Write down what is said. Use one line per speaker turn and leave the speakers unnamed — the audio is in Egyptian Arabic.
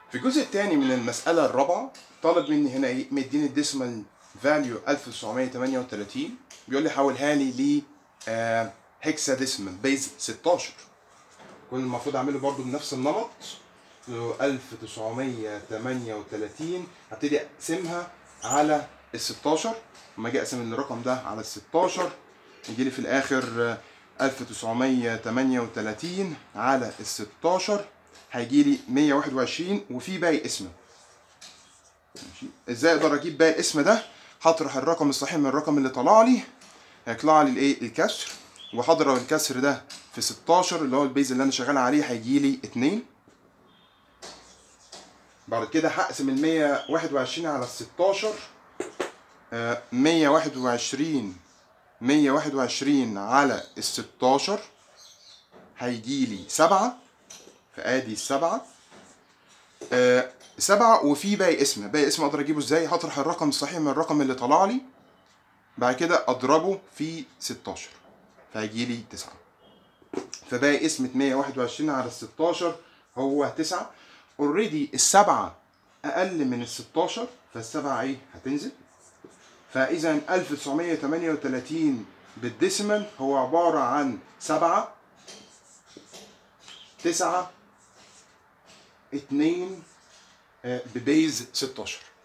في الجزء الثاني من المسألة الرابعة طالب مني هنا ايه مديني الديسمال فاليو 1938 بيقول لي حولها لي ل آه هيكسا ديسمال بيز 16 كل المفروض اعمله برضو بنفس النمط 1938 هبتدي اقسمها على ال 16 لما اجي اقسم الرقم ده على ال 16 يجي لي في الاخر 1938 على ال 16 هيجي لي 121 وفي باقي اسمه ماشي ازاي اقدر اجيب باقي الاسم ده هطرح الرقم الصحيح من الرقم اللي طلع لي هيطلع لي الايه الكسر وهضرب الكسر ده في 16 اللي هو البيز اللي انا شغال عليه هيجي لي 2 بعد كده هقسم ال 121 على ال 16 آه 121 121 على ال 16 هيجي لي 7 فادي السبعة آه سبعة وفي باقي اسم باقي اسم اقدر اجيبه ازاي هطرح الرقم الصحيح من الرقم اللي طلع لي بعد كده اضربه في 16 فهيجي لي 9 فباقي اسم 121 على ال 16 هو 9 اوريدي السبعة اقل من ال 16 فالسبعة ايه هتنزل فاذا 1938 بالديسيمال هو عبارة عن 7 9 2 ببيز 16